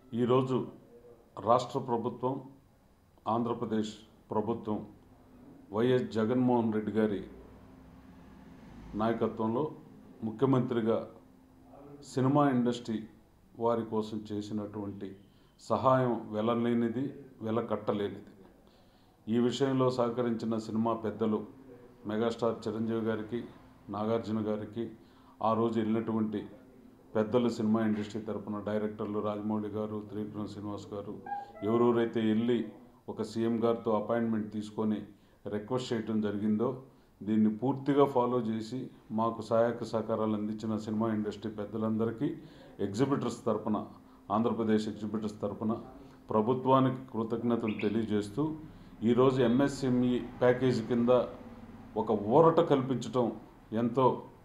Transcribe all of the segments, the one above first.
ఈరోజు రాష్ట్ర ప్రభుత్వం ఆంధ్రప్రదేశ్ ప్రభుత్వం వైఎస్ జగన్మోహన్ రెడ్డి గారి నాయకత్వంలో ముఖ్యమంత్రిగా సినిమా ఇండస్ట్రీ వారి కోసం చేసినటువంటి సహాయం వెలలేనిది వెల కట్టలేనిది ఈ విషయంలో సహకరించిన సినిమా పెద్దలు మెగాస్టార్ చిరంజీవి గారికి నాగార్జున గారికి ఆ రోజు వెళ్ళినటువంటి పెద్దలు సినిమా ఇండస్ట్రీ తరపున డైరెక్టర్లు రాజమౌళి గారు త్రివిక్రమ్ శ్రీనివాస్ గారు ఎవరెవరైతే వెళ్ళి ఒక సీఎం గారితో అపాయింట్మెంట్ తీసుకొని రిక్వెస్ట్ చేయటం జరిగిందో దీన్ని పూర్తిగా ఫాలో చేసి మాకు సహాయక సహకారాలు అందించిన సినిమా ఇండస్ట్రీ పెద్దలందరికీ ఎగ్జిబిటర్స్ తరపున ఆంధ్రప్రదేశ్ ఎగ్జిబిటర్స్ తరపున ప్రభుత్వానికి కృతజ్ఞతలు తెలియజేస్తూ ఈరోజు ఎంఎస్ఎంఈ ప్యాకేజీ కింద ఒక ఊరట కల్పించటం ఎంతో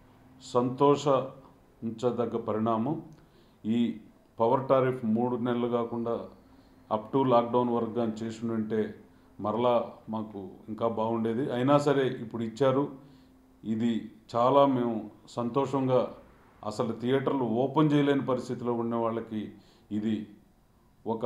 సంతోషించదగ్గ పరిణామం ఈ పవర్ టారిఫ్ మూడు నెలలు కాకుండా అప్ టు లాక్డౌన్ వరకు కానీ చేసి ఉంటే మరలా మాకు ఇంకా బాగుండేది అయినా సరే ఇప్పుడు ఇచ్చారు ఇది చాలా మేము సంతోషంగా అసలు థియేటర్లు ఓపెన్ చేయలేని పరిస్థితిలో ఉన్న వాళ్ళకి ఇది ఒక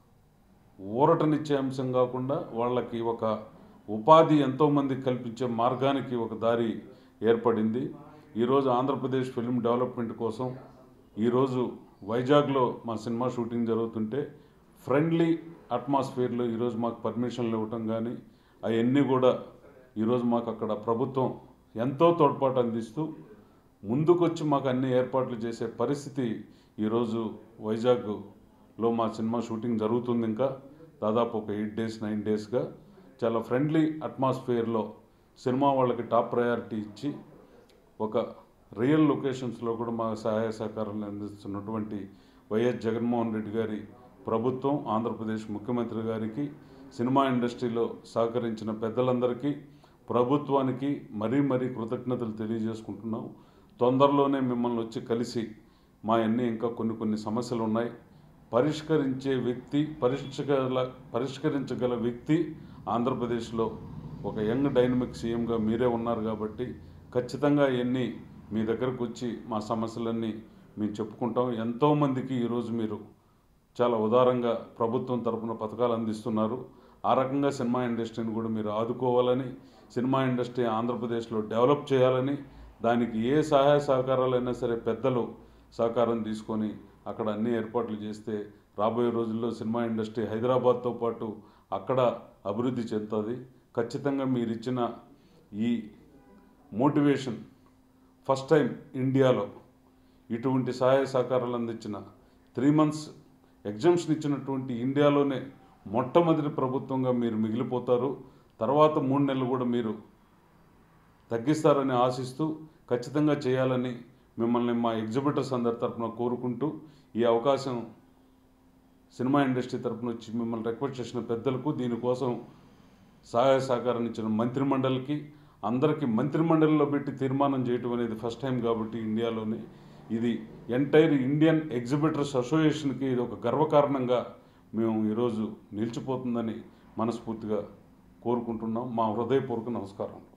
ఊరటనిచ్చే అంశం కాకుండా వాళ్ళకి ఒక ఉపాధి ఎంతోమంది కల్పించే మార్గానికి ఒక దారి ఏర్పడింది ఈరోజు ఆంధ్రప్రదేశ్ ఫిల్మ్ డెవలప్మెంట్ కోసం ఈరోజు వైజాగ్లో మా సినిమా షూటింగ్ జరుగుతుంటే ఫ్రెండ్లీ అట్మాస్ఫియర్లో ఈరోజు మాకు పర్మిషన్లు ఇవ్వటం కానీ అవన్నీ కూడా ఈరోజు మాకు అక్కడ ప్రభుత్వం ఎంతో తోడ్పాటు అందిస్తూ ముందుకొచ్చి మాకు అన్ని ఏర్పాట్లు చేసే పరిస్థితి ఈరోజు వైజాగ్లో మా సినిమా షూటింగ్ జరుగుతుంది ఇంకా దాదాపు ఒక ఎయిట్ డేస్ నైన్ డేస్గా చాలా ఫ్రెండ్లీ అట్మాస్ఫియర్లో సినిమా వాళ్ళకి టాప్ ప్రయారిటీ ఇచ్చి ఒక రియల్ లొకేషన్స్లో కూడా మా సహాయ సహకారాలు అందిస్తున్నటువంటి వైఎస్ జగన్మోహన్ రెడ్డి గారి ప్రభుత్వం ఆంధ్రప్రదేశ్ ముఖ్యమంత్రి గారికి సినిమా ఇండస్ట్రీలో సహకరించిన పెద్దలందరికీ ప్రభుత్వానికి మరీ మరీ కృతజ్ఞతలు తెలియజేసుకుంటున్నాం తొందరలోనే మిమ్మల్ని వచ్చి కలిసి మా అన్నీ ఇంకా కొన్ని కొన్ని సమస్యలు ఉన్నాయి పరిష్కరించే వ్యక్తి పరిష్కగల పరిష్కరించగల వ్యక్తి ఆంధ్రప్రదేశ్లో ఒక యంగ్ డైనమిక్ సీఎంగా మీరే ఉన్నారు కాబట్టి ఖచ్చితంగా ఇవన్నీ మీ దగ్గరకు వచ్చి మా సమస్యలన్నీ మేము చెప్పుకుంటాం ఎంతోమందికి ఈరోజు మీరు చాలా ఉదారంగా ప్రభుత్వం తరపున పథకాలు అందిస్తున్నారు ఆ రకంగా సినిమా ఇండస్ట్రీని కూడా మీరు ఆదుకోవాలని సినిమా ఇండస్ట్రీ ఆంధ్రప్రదేశ్లో డెవలప్ చేయాలని దానికి ఏ సహాయ సహకారాలైనా సరే పెద్దలు సహకారం తీసుకొని అక్కడ అన్ని ఏర్పాట్లు చేస్తే రాబోయే రోజుల్లో సినిమా ఇండస్ట్రీ హైదరాబాద్తో పాటు అక్కడ అభివృద్ధి చెందుతుంది ఖచ్చితంగా మీరు ఇచ్చిన ఈ మోటివేషన్ ఫస్ట్ టైం ఇండియాలో ఇటువంటి సహాయ సహకారాలు అందించిన త్రీ మంత్స్ ఎగ్జామ్షన్ ఇచ్చినటువంటి ఇండియాలోనే మొట్టమొదటి ప్రభుత్వంగా మీరు మిగిలిపోతారు తర్వాత మూడు నెలలు కూడా మీరు తగ్గిస్తారని ఆశిస్తూ ఖచ్చితంగా చేయాలని మిమ్మల్ని మా ఎగ్జిబిటర్స్ అందరి తరపున కోరుకుంటూ ఈ అవకాశం సినిమా ఇండస్ట్రీ తరపున వచ్చి మిమ్మల్ని రిక్వెస్ట్ చేసిన పెద్దలకు దీనికోసం సహాయ సహకారం ఇచ్చిన మంత్రిమండలికి అందరికీ మంత్రిమండలిలో పెట్టి తీర్మానం చేయటం అనేది ఫస్ట్ టైం కాబట్టి ఇండియాలోనే ఇది ఎంటైర్ ఇండియన్ ఎగ్జిబిటర్స్ అసోసియేషన్కి ఇది ఒక గర్వకారణంగా మేము ఈరోజు నిలిచిపోతుందని మనస్ఫూర్తిగా కోరుకుంటున్నాం మా హృదయపూర్వక నమస్కారం